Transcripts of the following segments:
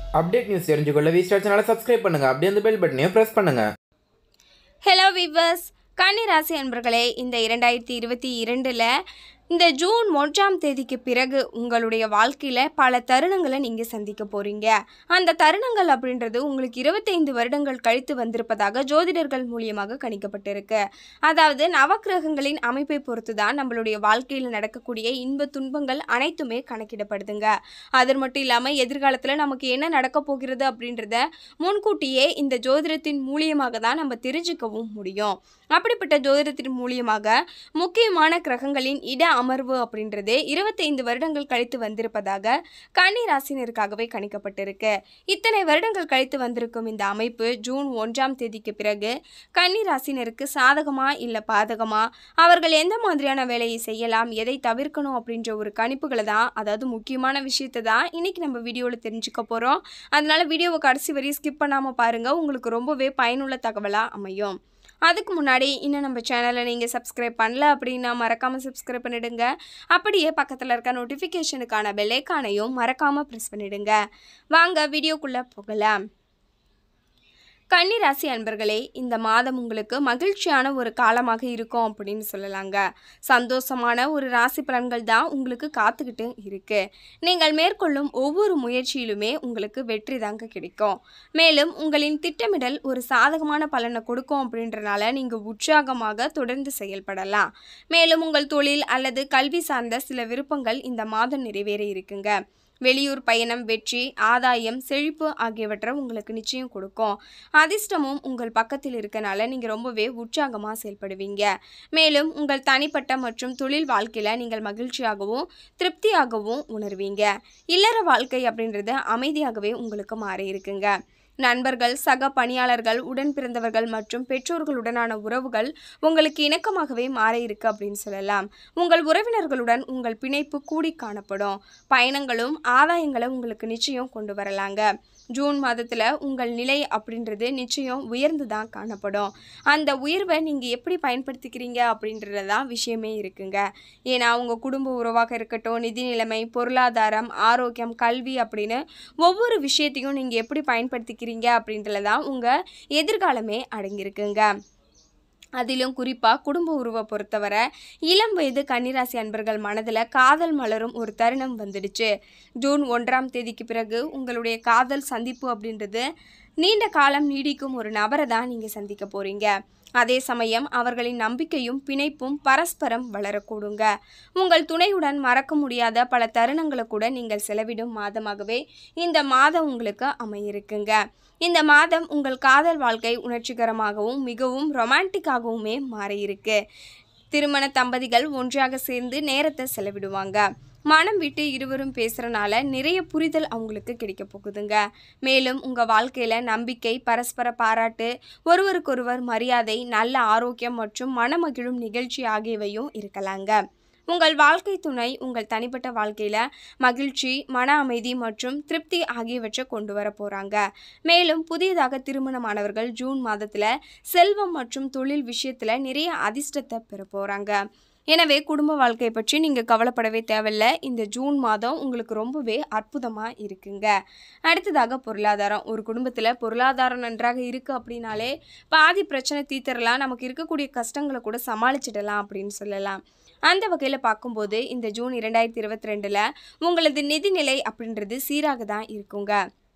update news தெரிஞ்சுக்கொள்ள V star சேனலை subscribe பண்ணுங்கள் அப்படியே அந்த பெல் பட்டனையும் ப்ரெஸ் பண்ணுங்கள் ஹலோ விவர்ஸ் கன்னிராசி அன்பர்களே இந்த இரண்டாயிரத்தி இருபத்தி இரண்டில் இந்த ஜூன் ஒன்றாம் தேதிக்கு பிறகு உங்களுடைய வாழ்க்கையில் பல தருணங்களை நீங்கள் சந்திக்க போகிறீங்க அந்த தருணங்கள் அப்படின்றது உங்களுக்கு இருபத்தைந்து வருடங்கள் கழித்து வந்திருப்பதாக ஜோதிடர்கள் மூலியமாக கணிக்கப்பட்டிருக்கு அதாவது நவக்கிரகங்களின் அமைப்பை பொறுத்து தான் நம்மளுடைய வாழ்க்கையில் நடக்கக்கூடிய இன்ப துன்பங்கள் அனைத்துமே கணக்கிடப்படுதுங்க அது மட்டும் இல்லாமல் எதிர்காலத்தில் நமக்கு என்ன நடக்க போகிறது அப்படின்றத முன்கூட்டியே இந்த ஜோதிடத்தின் மூலியமாக தான் நம்ம தெரிஞ்சுக்கவும் முடியும் அப்படிப்பட்ட ஜோதிடத்தின் மூலியமாக முக்கியமான கிரகங்களின் இட அமர்வு அப்படின்றது இருபத்தைந்து வருடங்கள் கழித்து வந்திருப்பதாக கன்னி ராசினருக்காகவே கணிக்கப்பட்டிருக்கு இத்தனை வருடங்கள் கழித்து வந்திருக்கும் இந்த அமைப்பு ஜூன் ஒன்றாம் தேதிக்கு பிறகு கன்னி ராசினருக்கு சாதகமா இல்லை பாதகமா அவர்கள் எந்த மாதிரியான வேலையை செய்யலாம் எதை தவிர்க்கணும் அப்படின்ற ஒரு கணிப்புகளை தான் அதாவது முக்கியமான விஷயத்தை தான் இன்னைக்கு நம்ம வீடியோவில் தெரிஞ்சுக்க போகிறோம் அதனால வீடியோவை கடைசி வரையும் ஸ்கிப் பண்ணாமல் பாருங்கள் உங்களுக்கு ரொம்பவே பயனுள்ள தகவலாக அமையும் அதுக்கு முன்னாடி இன்னும் நம்ம சேனலை நீங்கள் சப்ஸ்கிரைப் பண்ணல அப்படின்னா மறக்காமல் சப்ஸ்கிரைப் பண்ணிடுங்க அப்படியே பக்கத்தில் இருக்க நோட்டிஃபிகேஷனுக்கான பெல்லைக்கானையும் மறக்காமல் ப்ரெஸ் பண்ணிடுங்க வாங்க வீடியோக்குள்ளே போகலாம் கன்னிராசி அன்பர்களே இந்த மாதம் உங்களுக்கு மகிழ்ச்சியான ஒரு காலமாக இருக்கும் அப்படின்னு சொல்லலாங்க சந்தோஷமான ஒரு ராசி பலன்கள் தான் உங்களுக்கு காத்துக்கிட்டு இருக்கு நீங்கள் மேற்கொள்ளும் ஒவ்வொரு முயற்சியிலுமே உங்களுக்கு வெற்றி தாங்க கிடைக்கும் மேலும் உங்களின் திட்டமிடல் ஒரு சாதகமான பலனை கொடுக்கும் அப்படின்றனால நீங்கள் உற்சாகமாக தொடர்ந்து செயல்படலாம் மேலும் உங்கள் தொழில் அல்லது கல்வி சார்ந்த சில விருப்பங்கள் இந்த மாதம் நிறைவேற இருக்குங்க வெளியூர் பயணம் வெற்றி ஆதாயம் செழிப்பு ஆகியவற்றை உங்களுக்கு நிச்சயம் கொடுக்கும் அதிர்ஷ்டமும் உங்கள் பக்கத்தில் இருக்கனால நீங்கள் ரொம்பவே உற்சாகமாக செயல்படுவீங்க மேலும் உங்கள் தனிப்பட்ட மற்றும் தொழில் வாழ்க்கையில் நீங்கள் மகிழ்ச்சியாகவும் திருப்தியாகவும் உணர்வீங்க இல்லற வாழ்க்கை அப்படின்றது அமைதியாகவே உங்களுக்கு மாறி இருக்குங்க நண்பர்கள் சக பணியாளர்கள் உடன் பிறந்தவர்கள் மற்றும் பெற்றோர்களுடனான உறவுகள் உங்களுக்கு இணக்கமாகவே மாற இருக்கு அப்படின்னு சொல்லலாம் உங்கள் உறவினர்களுடன் உங்கள் பிணைப்பு கூடி காணப்படும் பயணங்களும் ஆதாயங்களை உங்களுக்கு நிச்சயம் கொண்டு வரலாங்க ஜூன் மாதத்தில் உங்கள் நிலை அப்படின்றது நிச்சயம் உயர்ந்து தான் காணப்படும் அந்த உயர்வை நீங்கள் எப்படி பயன்படுத்திக்கிறீங்க அப்படின்றது தான் விஷயமே இருக்குங்க ஏன்னா உங்கள் குடும்ப உறவாக இருக்கட்டும் நிதி நிலைமை பொருளாதாரம் ஆரோக்கியம் கல்வி அப்படின்னு ஒவ்வொரு விஷயத்தையும் நீங்கள் எப்படி பயன்படுத்திக்கிறீங்க அப்படின்றதுல தான் உங்கள் எதிர்காலமே அடங்கியிருக்குங்க அதிலும் குறிப்பாக குடும்ப உருவை பொறுத்தவரை இளம் வயது கன்னிராசி அன்பர்கள் மனதில் காதல் மலரும் ஒரு தருணம் வந்துடுச்சு ஜூன் ஒன்றாம் தேதிக்கு பிறகு உங்களுடைய காதல் சந்திப்பு அப்படின்றது நீண்ட காலம் நீடிக்கும் ஒரு நபரை தான் நீங்கள் சந்திக்க போகிறீங்க அதே சமயம் அவர்களின் நம்பிக்கையும் பிணைப்பும் பரஸ்பரம் வளரக்கூடுங்க உங்கள் துணையுடன் மறக்க முடியாத பல தருணங்களை கூட நீங்கள் செலவிடும் மாதமாகவே இந்த மாதம் உங்களுக்கு அமையிருக்குங்க இந்த மாதம் உங்கள் காதல் வாழ்க்கை உணர்ச்சிகரமாகவும் மிகவும் ரொமான்டிக்காகவுமே மாறியிருக்கு திருமண தம்பதிகள் ஒன்றாக சேர்ந்து நேரத்தை செலவிடுவாங்க மனம் விட்டு இருவரும் பேசுகிறனால நிறைய புரிதல் அவங்களுக்கு கிடைக்க போகுதுங்க மேலும் உங்கள் வாழ்க்கையில் நம்பிக்கை பரஸ்பர பாராட்டு ஒருவருக்கொருவர் மரியாதை நல்ல ஆரோக்கியம் மற்றும் மனமகிழும் நிகழ்ச்சி ஆகியவையும் இருக்கலாங்க உங்கள் வாழ்க்கை துணை உங்கள் தனிப்பட்ட வாழ்க்கையில் மகிழ்ச்சி மன அமைதி மற்றும் திருப்தி ஆகியவற்றை கொண்டு வர போகிறாங்க மேலும் புதியதாக திருமணமானவர்கள் ஜூன் மாதத்தில் செல்வம் மற்றும் தொழில் விஷயத்தில் நிறைய அதிர்ஷ்டத்தை பெற போகிறாங்க எனவே குடும்ப வாழ்க்கையை பற்றி நீங்கள் கவலைப்படவே தேவையில்ல இந்த ஜூன் மாதம் உங்களுக்கு ரொம்பவே அற்புதமாக இருக்குங்க அடுத்ததாக பொருளாதாரம் ஒரு குடும்பத்தில் பொருளாதாரம் நன்றாக இருக்குது அப்படின்னாலே பாதி பிரச்சனை தீர்த்தரலாம் நமக்கு இருக்கக்கூடிய கஷ்டங்களை கூட சமாளிச்சிடலாம் அப்படின்னு சொல்லலாம் அந்த வகையில் பார்க்கும்போது இந்த ஜூன் இரண்டாயிரத்தி இருபத்தி ரெண்டில் உங்களது நிதிநிலை அப்படின்றது சீராக தான் இருக்குங்க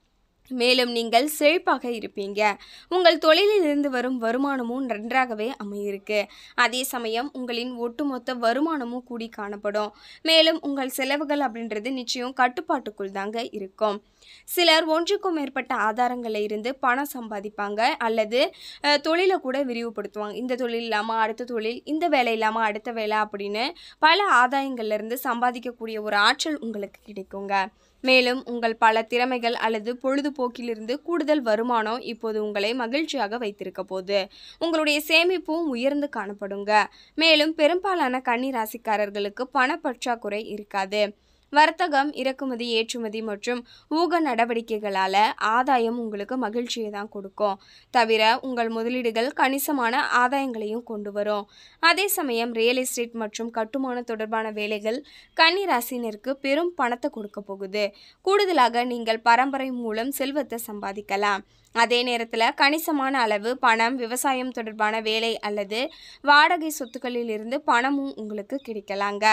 மேலும் நீங்கள் செழிப்பாக இருப்பீங்க உங்கள் தொழிலிலிருந்து வரும் வருமானமும் நன்றாகவே அமையிருக்கு அதே சமயம் உங்களின் ஒட்டுமொத்த வருமானமும் கூடி காணப்படும் மேலும் உங்கள் செலவுகள் அப்படின்றது நிச்சயம் கட்டுப்பாட்டுக்குள் தாங்க இருக்கும் சிலர் ஒன்றுக்கும் மேற்பட்ட ஆதாரங்களில் இருந்து பணம் சம்பாதிப்பாங்க அல்லது அஹ், தொழிலை கூட விரிவுபடுத்துவாங்க இந்த தொழில் இல்லாமல் அடுத்த தொழில் இந்த வேலை இல்லாமல் அடுத்த வேலை அப்படின்னு பல ஆதாயங்கள்ல இருந்து சம்பாதிக்கக்கூடிய ஒரு ஆற்றல் உங்களுக்கு கிடைக்குங்க மேலும் உங்கள் பல திறமைகள் அல்லது பொழுதுபோக்கிலிருந்து கூடுதல் வருமானம் இப்போது உங்களை மகிழ்ச்சியாக வைத்திருக்க போகுது உங்களுடைய சேமிப்பும் உயர்ந்து காணப்படுங்க மேலும் பெரும்பாலான கன்னி ராசிக்காரர்களுக்கு பண பற்றாக்குறை இருக்காது வர்த்தகம் இறக்குமதி ஏற்றுமதி மற்றும் ஊக நடவடிக்கைகளால் ஆதாயம் உங்களுக்கு மகிழ்ச்சியை தான் கொடுக்கும் தவிர உங்கள் முதலீடுகள் கணிசமான ஆதாயங்களையும் கொண்டு வரும் அதே சமயம் ரியல் எஸ்டேட் மற்றும் கட்டுமான தொடர்பான வேலைகள் கன்னி ராசினருக்கு பெரும் பணத்தை கொடுக்க போகுது கூடுதலாக நீங்கள் பரம்பரை மூலம் செல்வத்தை சம்பாதிக்கலாம் அதே நேரத்தில் கணிசமான அளவு பணம் விவசாயம் தொடர்பான வேலை அல்லது வாடகை சொத்துக்களில் இருந்து பணமும் உங்களுக்கு கிடைக்கலாங்க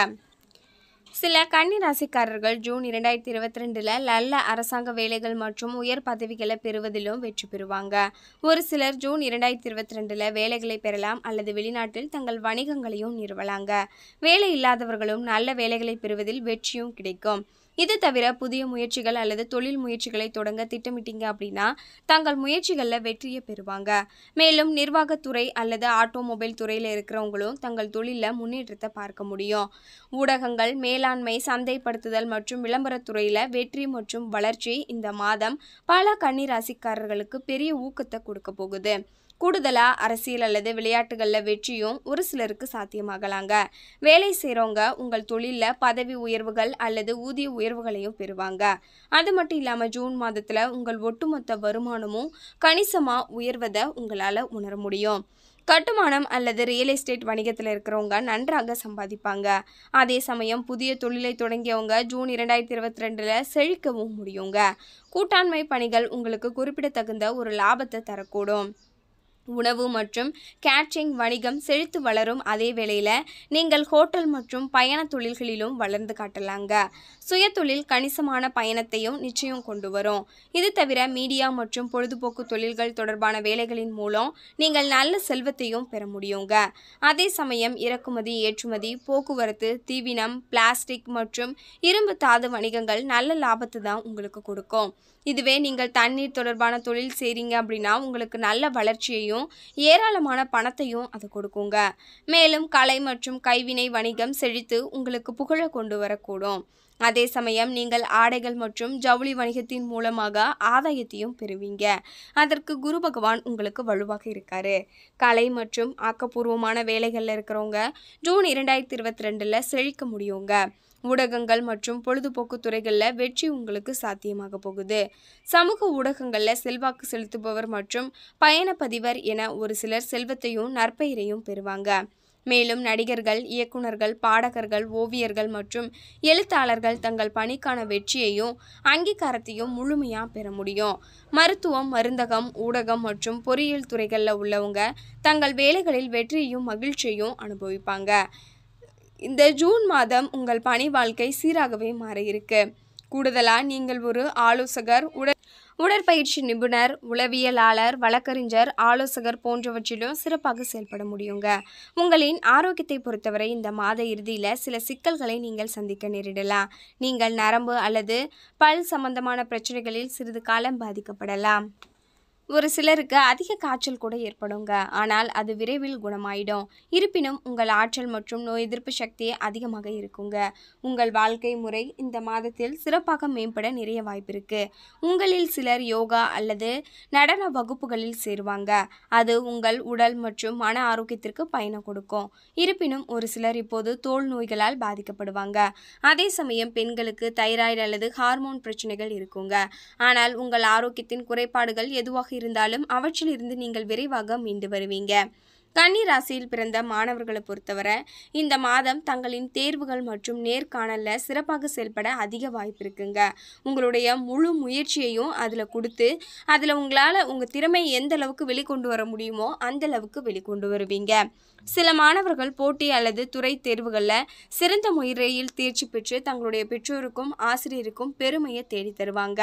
சில கன்னி ராசிக்காரர்கள் ஜூன் இரண்டாயிரத்தி இருபத்தி ரெண்டில் நல்ல அரசாங்க வேலைகள் மற்றும் உயர் பதவிகளை பெறுவதிலும் வெற்றி பெறுவாங்க ஒரு சிலர் ஜூன் இரண்டாயிரத்தி இருபத்தி ரெண்டில் வேலைகளை பெறலாம் அல்லது வெளிநாட்டில் தங்கள் வணிகங்களையும் நிறுவலாங்க வேலை இல்லாதவர்களும் நல்ல வேலைகளை பெறுவதில் வெற்றியும் கிடைக்கும் இது தவிர புதிய முயற்சிகள் அல்லது தொழில் முயற்சிகளை தொடங்க திட்டமிட்டீங்க அப்படின்னா தங்கள் முயற்சிகளில் வெற்றியை பெறுவாங்க மேலும் நிர்வாகத்துறை அல்லது ஆட்டோமொபைல் துறையில் இருக்கிறவங்களும் தங்கள் தொழிலில் முன்னேற்றத்தை பார்க்க முடியும் ஊடகங்கள் மேலாண்மை சந்தைப்படுத்துதல் மற்றும் விளம்பரத்துறையில் வெற்றி மற்றும் வளர்ச்சி இந்த மாதம் பல கன்னிராசிக்காரர்களுக்கு பெரிய ஊக்கத்தை கொடுக்க போகுது கூடுதலாக அரசியல் அல்லது விளையாட்டுகளில் வெற்றியும் ஒரு சிலருக்கு சாத்தியமாகலாங்க வேலை செய்கிறவங்க உங்கள் தொழிலில் பதவி உயர்வுகள் அல்லது ஊதிய உயர்வுகளையும் பெறுவாங்க அது மட்டும் இல்லாமல் ஜூன் மாதத்தில் உங்கள் ஒட்டுமொத்த வருமானமும் கணிசமாக உயர்வதை உங்களால் உணர முடியும் கட்டுமானம் அல்லது ரியல் எஸ்டேட் வணிகத்தில் இருக்கிறவங்க நன்றாக சம்பாதிப்பாங்க அதே சமயம் புதிய தொழிலை தொடங்கியவங்க ஜூன் இரண்டாயிரத்தி இருபத்தி ரெண்டில் செழிக்கவும் முடியுங்க கூட்டாண்மை பணிகள் உங்களுக்கு குறிப்பிடத்தகுந்த ஒரு லாபத்தை தரக்கூடும் உணவு மற்றும் கேட்ரிங் வணிகம் செழித்து வளரும் அதே வேளையில் நீங்கள் ஹோட்டல் மற்றும் பயண தொழில்களிலும் வளர்ந்து காட்டலாங்க சுய தொழில் கணிசமான பயணத்தையும் நிச்சயம் கொண்டு வரும் இது தவிர மீடியா மற்றும் பொழுதுபோக்கு தொழில்கள் தொடர்பான வேலைகளின் மூலம் நீங்கள் நல்ல செல்வத்தையும் பெற முடியுங்க அதே சமயம் இறக்குமதி ஏற்றுமதி போக்குவரத்து தீவினம் பிளாஸ்டிக் மற்றும் இரும்பு தாது வணிகங்கள் நல்ல லாபத்தை தான் உங்களுக்கு கொடுக்கும் இதுவே நீங்கள் தண்ணீர் தொடர்பான தொழில் செய்கிறீங்க அப்படின்னா உங்களுக்கு நல்ல வளர்ச்சியையும் ஏராளமான பணத்தையும் அது கொடுக்குங்க மேலும் கலை மற்றும் கைவினை வணிகம் செழித்து உங்களுக்கு புகழ கொண்டு வரக்கூடும் அதே சமயம் நீங்கள் ஆடைகள் மற்றும் ஜவுளி வணிகத்தின் மூலமாக ஆதாயத்தையும் பெறுவீங்க அதற்கு குரு பகவான் உங்களுக்கு வலுவாக இருக்காரு கலை மற்றும் ஆக்கப்பூர்வமான வேலைகளில் இருக்கிறவங்க ஜூன் இரண்டாயிரத்தி இருபத்தி ரெண்டில் செழிக்க முடியுங்க ஊடகங்கள் மற்றும் பொழுதுபோக்கு துறைகளில் வெற்றி உங்களுக்கு சாத்தியமாக போகுது சமூக ஊடகங்களில் செல்வாக்கு செலுத்துபவர் மற்றும் பயணப்பதிவர் என ஒரு சிலர் செல்வத்தையும் நற்பெயரையும் பெறுவாங்க மேலும் நடிகர்கள் இயக்குனர்கள் பாடகர்கள் ஓவியர்கள் மற்றும் எழுத்தாளர்கள் தங்கள் பணிக்கான வெற்றியையும் அங்கீகாரத்தையும் முழுமையாக பெற முடியும் மருத்துவம் மருந்தகம் ஊடகம் மற்றும் பொறியியல் துறைகளில் உள்ளவங்க தங்கள் வேலைகளில் வெற்றியையும் மகிழ்ச்சியையும் அனுபவிப்பாங்க இந்த ஜூன் மாதம் உங்கள் பணி வாழ்க்கை சீராகவே மாற இருக்கு கூடுதலாக நீங்கள் ஒரு ஆலோசகர் உட உடற்பயிற்சி நிபுணர் உளவியலாளர் வழக்கறிஞர் ஆலோசகர் போன்றவற்றிலும் சிறப்பாக செயல்பட முடியுங்க உங்களின் ஆரோக்கியத்தை பொறுத்தவரை இந்த மாத இறுதியில் சில சிக்கல்களை நீங்கள் சந்திக்க நேரிடலாம் நீங்கள் நரம்பு அல்லது பல் சம்பந்தமான பிரச்சனைகளில் சிறிது காலம் பாதிக்கப்படலாம் ஒரு சிலருக்கு அதிக காய்ச்சல் கூட ஏற்படுங்க ஆனால் அது விரைவில் குணமாயிடும் இருப்பினும் உங்கள் ஆற்றல் மற்றும் நோய் எதிர்ப்பு சக்தி அதிகமாக இருக்குங்க உங்கள் வாழ்க்கை முறை இந்த மாதத்தில் சிறப்பாக மேம்பட நிறைய வாய்ப்பு இருக்கு உங்களில் சிலர் யோகா அல்லது நடன வகுப்புகளில் சேருவாங்க அது உங்கள் உடல் மற்றும் மன ஆரோக்கியத்திற்கு பயணம் கொடுக்கும் இருப்பினும் ஒரு சிலர் இப்போது தோல் நோய்களால் பாதிக்கப்படுவாங்க அதே சமயம் பெண்களுக்கு தைராய்டு அல்லது ஹார்மோன் பிரச்சனைகள் இருக்குங்க ஆனால் உங்கள் ஆரோக்கியத்தின் குறைபாடுகள் எதுவாக இருந்தாலும் அவற்றிலிருந்து நீங்கள் விரைவாக மீண்டு வருவீங்க கன்னி ராசியில் பிறந்த மாணவர்களை பொறுத்தவரை இந்த மாதம் தங்களின் தேர்வுகள் மற்றும் நேர்காணலில் சிறப்பாக செயல்பட அதிக வாய்ப்பு இருக்குங்க உங்களுடைய முழு முயற்சியையும் அதில் கொடுத்து அதில் உங்களால் உங்கள் திறமை எந்த அளவுக்கு வெளிக்கொண்டு வர முடியுமோ அந்த அளவுக்கு வெளிக்கொண்டு வருவீங்க சில மாணவர்கள் போட்டி அல்லது துறை தேர்வுகளில் சிறந்த முறையில் தேர்ச்சி பெற்று தங்களுடைய பெற்றோருக்கும் ஆசிரியருக்கும் பெருமையை தேடி தருவாங்க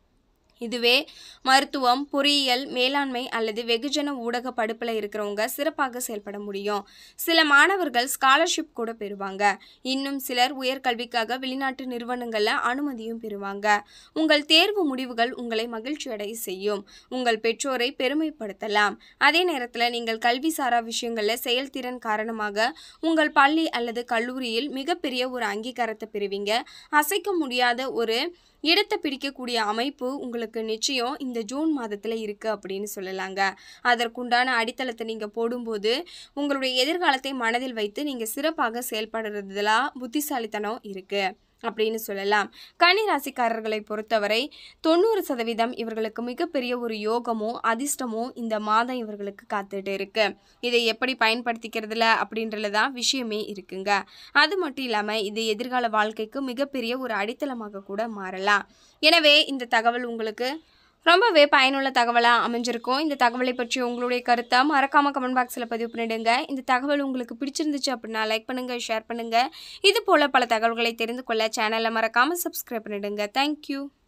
இதுவே மருத்துவம் பொறியியல் மேலாண்மை அல்லது வெகுஜன ஊடக படிப்பில் இருக்கிறவங்க சிறப்பாக செயல்பட முடியும் சில மாணவர்கள் ஸ்காலர்ஷிப் கூட பெறுவாங்க இன்னும் சிலர் உயர்கல்விக்காக வெளிநாட்டு நிறுவனங்களில் அனுமதியும் பெறுவாங்க உங்கள் தேர்வு முடிவுகள் உங்களை மகிழ்ச்சியடைய செய்யும் உங்கள் பெற்றோரை பெருமைப்படுத்தலாம் அதே நேரத்தில் நீங்கள் கல்வி சாரா விஷயங்களில் செயல்திறன் காரணமாக உங்கள் பள்ளி அல்லது கல்லூரியில் மிகப்பெரிய ஒரு அங்கீகாரத்தை பெறுவீங்க அசைக்க முடியாத ஒரு இடத்தை பிடிக்கக்கூடிய அமைப்பு உங்களுக்கு நிச்சயம் இந்த ஜூன் மாதத்தில் இருக்குது அப்படின்னு சொல்லலாங்க அதற்குண்டான அடித்தளத்தை நீங்கள் போடும்போது உங்களுடைய எதிர்காலத்தை மனதில் வைத்து நீங்கள் சிறப்பாக செயல்படுறதுல புத்திசாலித்தனம் இருக்குது அப்படின்னு சொல்லலாம் கன்னி ராசிக்காரர்களை பொறுத்தவரை தொண்ணூறு சதவீதம் இவர்களுக்கு மிகப்பெரிய ஒரு யோகமோ அதிர்ஷ்டமோ இந்த மாதம் இவர்களுக்கு காத்துட்டு இருக்கு இதை எப்படி பயன்படுத்திக்கிறதுல அப்படின்றதுல தான் விஷயமே இருக்குங்க அது மட்டும் இல்லாமல் இது எதிர்கால வாழ்க்கைக்கு மிகப்பெரிய ஒரு அடித்தளமாக கூட மாறலாம் எனவே இந்த தகவல் உங்களுக்கு ரொம்பவே பயனுள்ள தகவலாக அமைஞ்சிருக்கும் இந்த தகவலை பற்றி உங்களுடைய கருத்தை மறக்காமல் கமெண்ட் பாக்ஸில் பதிவு பண்ணிடுங்க இந்த தகவல் உங்களுக்கு பிடிச்சிருந்துச்சு அப்படின்னா லைக் பண்ணுங்கள் ஷேர் பண்ணுங்கள் இது போல் பல தகவல்களை தெரிந்து கொள்ள சேனலை மறக்காமல் சப்ஸ்கிரைப் பண்ணிடுங்க தேங்க்யூ